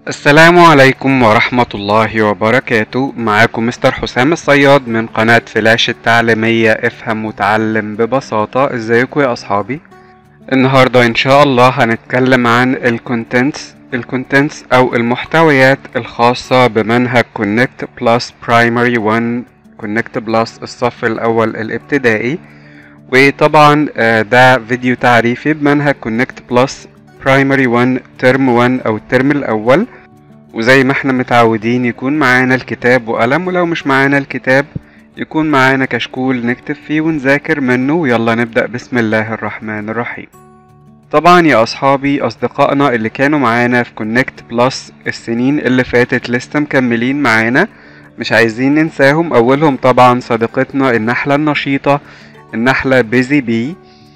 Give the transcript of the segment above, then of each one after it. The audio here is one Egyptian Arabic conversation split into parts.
السلام عليكم ورحمة الله وبركاته معاكم مستر حسام الصياد من قناة فلاش التعليمية افهم وتعلم ببساطة ازيكم يا اصحابي النهاردة ان شاء الله هنتكلم عن الكونتنتس الكونتنتس او المحتويات الخاصة بمنهج كونكت بلس برايمري 1 كونكت بلس الصف الاول الابتدائي وطبعا آه، ده فيديو تعريفي بمنهج كونكت بلس برايمري 1 ترم 1 او الترم الاول وزي ما احنا متعودين يكون معانا الكتاب وقلم ولو مش معانا الكتاب يكون معانا كشكول نكتب فيه ونذاكر منه ويلا نبدأ بسم الله الرحمن الرحيم طبعا يا اصحابي اصدقائنا اللي كانوا معانا في كونكت بلس السنين اللي فاتت لسه مكملين معانا مش عايزين ننساهم اولهم طبعا صديقتنا النحلة النشيطة النحلة بيزي بي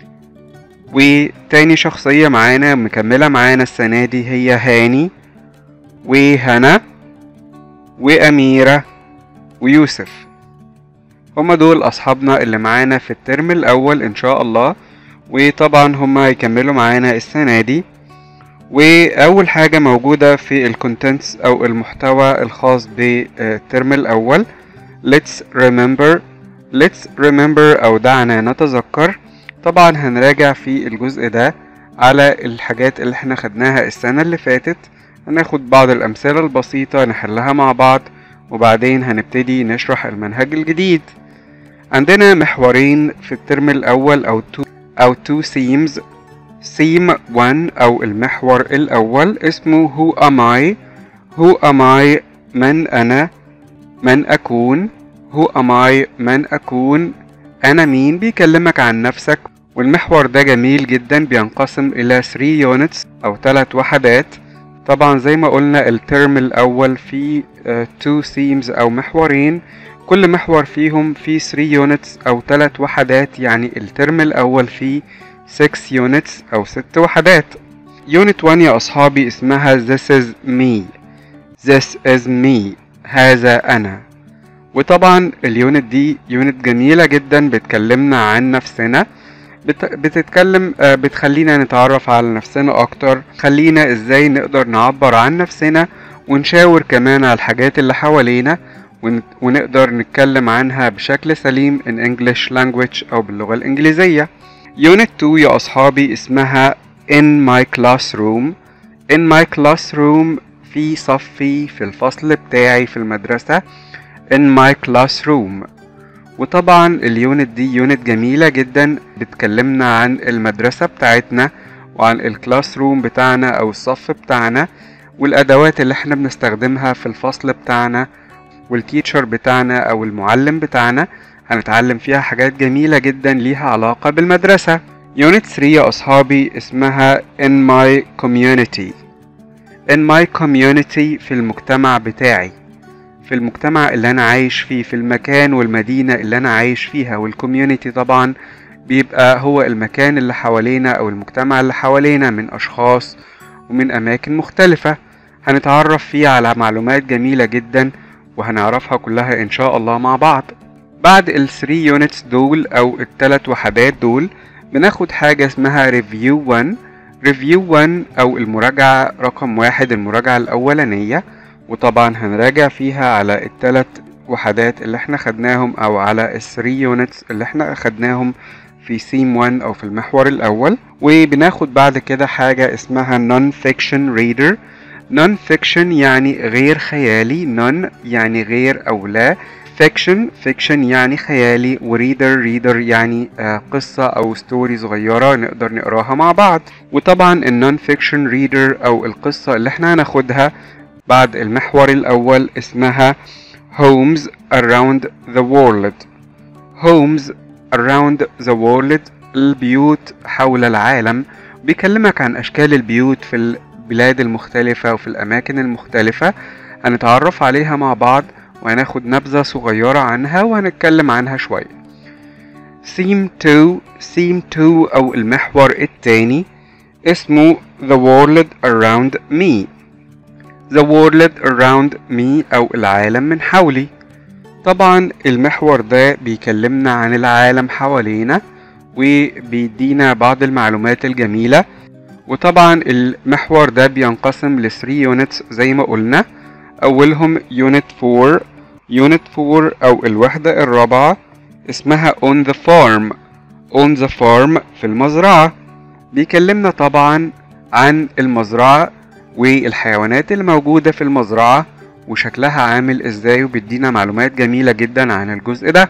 وتاني شخصية معانا مكملة معانا السنة دي هي هاني وهنا وأميرة ويوسف هما دول أصحابنا اللي معانا في الترم الأول إن شاء الله وطبعا هما هيكملوا معانا السنة دي وأول حاجة موجودة في الكونتنتس أو المحتوى الخاص بالترم الأول Let's remember Let's remember أو دعنا نتذكر طبعا هنراجع في الجزء ده على الحاجات اللي احنا خدناها السنة اللي فاتت هناخد بعض الأمثلة البسيطة نحلها مع بعض وبعدين هنبتدي نشرح المنهج الجديد عندنا محورين في الترم الأول أو تو أو تو themes theme 1 أو المحور الأول اسمه who am I who am I من أنا من أكون who am I من أكون أنا مين بيكلمك عن نفسك والمحور ده جميل جدا بينقسم إلى 3 units أو 3 وحدات طبعا زي ما قلنا الترم الأول فيه 2 themes أو محورين كل محور فيهم فيه 3 units أو 3 وحدات يعني الترم الأول فيه 6 units أو 6 وحدات unit 1 يا أصحابي اسمها this is me this is me هذا أنا وطبعا اليونت دي يونت جميلة جدا بتكلمنا عن نفسنا بت... بتتكلم آه، بتخلينا نتعرف على نفسنا اكتر خلينا ازاي نقدر نعبر عن نفسنا ونشاور كمان على الحاجات اللي حوالينا ون... ونقدر نتكلم عنها بشكل سليم in English language او باللغة الانجليزية يونت 2 يا اصحابي اسمها in my classroom in my classroom في صفي في الفصل بتاعي في المدرسة in my classroom وطبعا اليونت دي يونت جميلة جدا بتكلمنا عن المدرسة بتاعتنا وعن الكلاس روم بتاعنا او الصف بتاعنا والادوات اللي احنا بنستخدمها في الفصل بتاعنا والتيتشر بتاعنا او المعلم بتاعنا هنتعلم فيها حاجات جميلة جدا ليها علاقة بالمدرسة يونت 3 يا اصحابي اسمها in my community in my community في المجتمع بتاعي في المجتمع اللي انا عايش فيه في المكان والمدينة اللي انا عايش فيها والكوميونيتي طبعا بيبقى هو المكان اللي حوالينا او المجتمع اللي حوالينا من اشخاص ومن اماكن مختلفة هنتعرف فيه على معلومات جميلة جدا وهنعرفها كلها ان شاء الله مع بعض بعد ال 3 يونتس دول او الثلاث وحدات دول بناخد حاجة اسمها ريفيو 1 ريفيو 1 او المراجعة رقم واحد المراجعة الاولانية وطبعا هنراجع فيها على الثلاث وحدات اللي احنا خدناهم او على الثري يونتس اللي احنا خدناهم في سيم 1 او في المحور الاول وبناخد بعد كده حاجة اسمها non fiction reader non fiction يعني غير خيالي non يعني غير او لا fiction fiction يعني خيالي وريدر ريدر يعني آه قصة او ستوري صغيرة نقدر نقراها مع بعض وطبعا النون فيكشن ريدر او القصة اللي احنا هناخدها بعد المحور الأول اسمها Homes Around the World Homes Around the World البيوت حول العالم بيكلمك عن أشكال البيوت في البلاد المختلفة وفي الأماكن المختلفة هنتعرف عليها مع بعض وهناخد نبذة صغيرة عنها وهنتكلم عنها شوية Theme 2 Theme 2 أو المحور التاني اسمه The World Around Me The world around me أو العالم من حولي طبعا المحور ده بيكلمنا عن العالم حوالينا وبيدينا بعض المعلومات الجميلة وطبعا المحور ده بينقسم ل 3 يونتس زي ما قلنا أولهم يونت 4 يونت 4 أو الوحدة الرابعة اسمها on the farm on the farm في المزرعة بيكلمنا طبعا عن المزرعة والحيوانات اللي موجودة في المزرعة وشكلها عامل ازاي وبيدينا معلومات جميلة جدا عن الجزء ده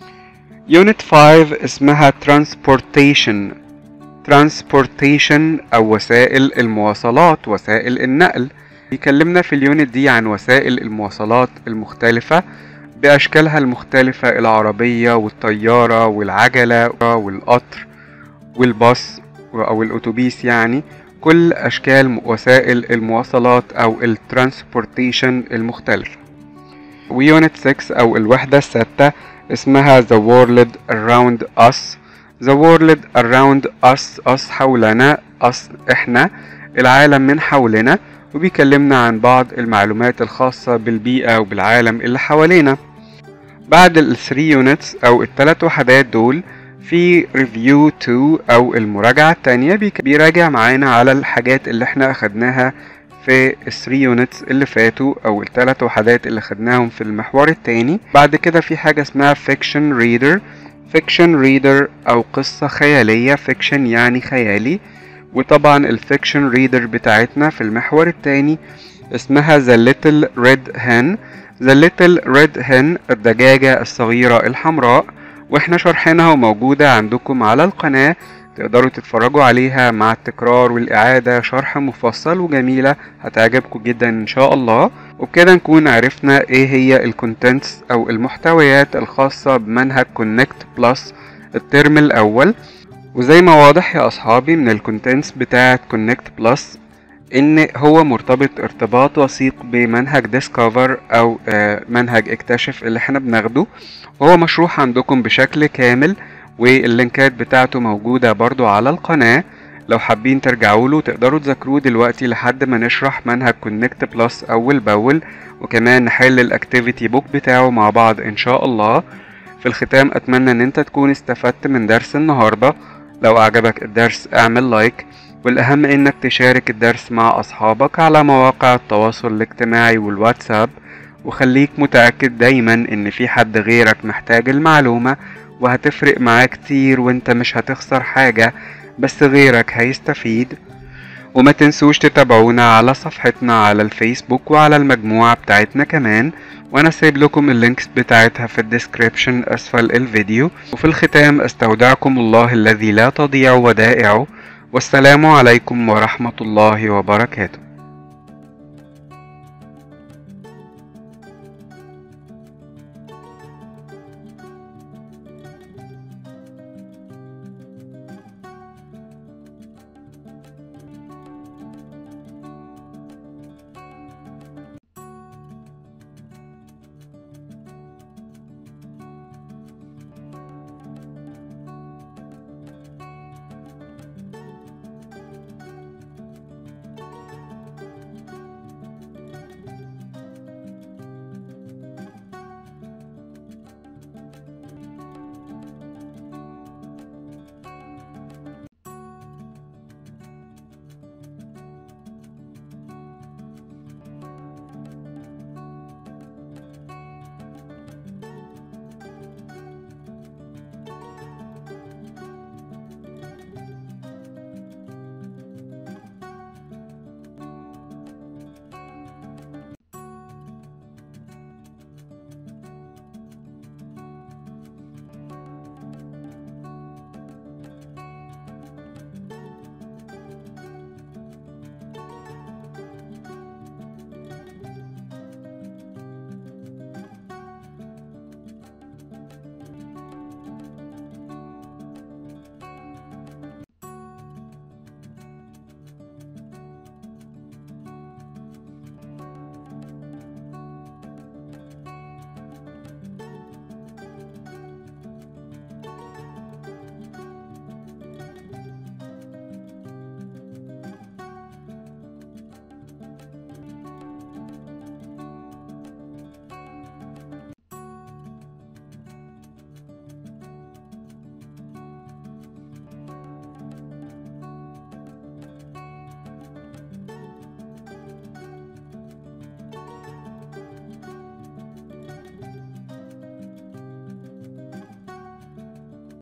يونت 5 اسمها transportation transportation أو وسائل المواصلات وسائل النقل بيكلمنا في اليونت دي عن وسائل المواصلات المختلفة بأشكالها المختلفة العربية والطيارة والعجلة والقطر والباص أو الأتوبيس يعني كل أشكال وسائل المواصلات أو الترانسبورتيشن المختلفة ويونت 6 أو الوحدة الستة اسمها The World Around Us The World Around Us Us حولنا Us إحنا العالم من حولنا وبيكلمنا عن بعض المعلومات الخاصة بالبيئة وبالعالم اللي حوالينا بعد ال 3 يونتس أو الثلاث وحدات دول في ريفيو 2 أو المراجعة التانية بيراجع معانا على الحاجات اللي احنا أخدناها في ال 3 يونتس اللي فاتوا أو الثلاث وحدات اللي خدناهم في المحور التاني بعد كده في حاجة اسمها فيكشن ريدر فيكشن ريدر أو قصة خيالية فيكشن يعني خيالي وطبعا الفيكشن ريدر بتاعتنا في المحور التاني اسمها The Little Red Hen The Little Red Hen الدجاجة الصغيرة الحمراء واحنا شرحناها وموجودة عندكم على القناة تقدروا تتفرجوا عليها مع التكرار والإعادة شرح مفصل وجميلة هتعجبكم جدا إن شاء الله وبكده نكون عرفنا إيه هي الكونتنتس أو المحتويات الخاصة بمنهج كونكت بلس الترم الأول وزي ما واضح يا أصحابي من الكونتنتس بتاعة كونكت بلس إن هو مرتبط ارتباط وثيق بمنهج ديسكفر أو منهج اكتشف اللي احنا بناخده وهو مشروح عندكم بشكل كامل واللينكات بتاعته موجودة برضو على القناة لو حابين ترجعوا له تقدروا تذاكروه دلوقتي لحد ما نشرح منهج كونكت بلس أول بأول وكمان نحل الاكتيفيتي بوك بتاعه مع بعض إن شاء الله في الختام أتمنى إن أنت تكون استفدت من درس النهاردة لو أعجبك الدرس اعمل لايك والأهم إنك تشارك الدرس مع أصحابك على مواقع التواصل الاجتماعي والواتساب وخليك متأكد دايما إن في حد غيرك محتاج المعلومة وهتفرق معاه كتير وانت مش هتخسر حاجة بس غيرك هيستفيد وما تنسوش تتابعونا على صفحتنا على الفيسبوك وعلى المجموعة بتاعتنا كمان وانا سايب لكم اللينكس بتاعتها في الديسكريبشن اسفل الفيديو وفي الختام استودعكم الله الذي لا تضيع ودائعه والسلام عليكم ورحمة الله وبركاته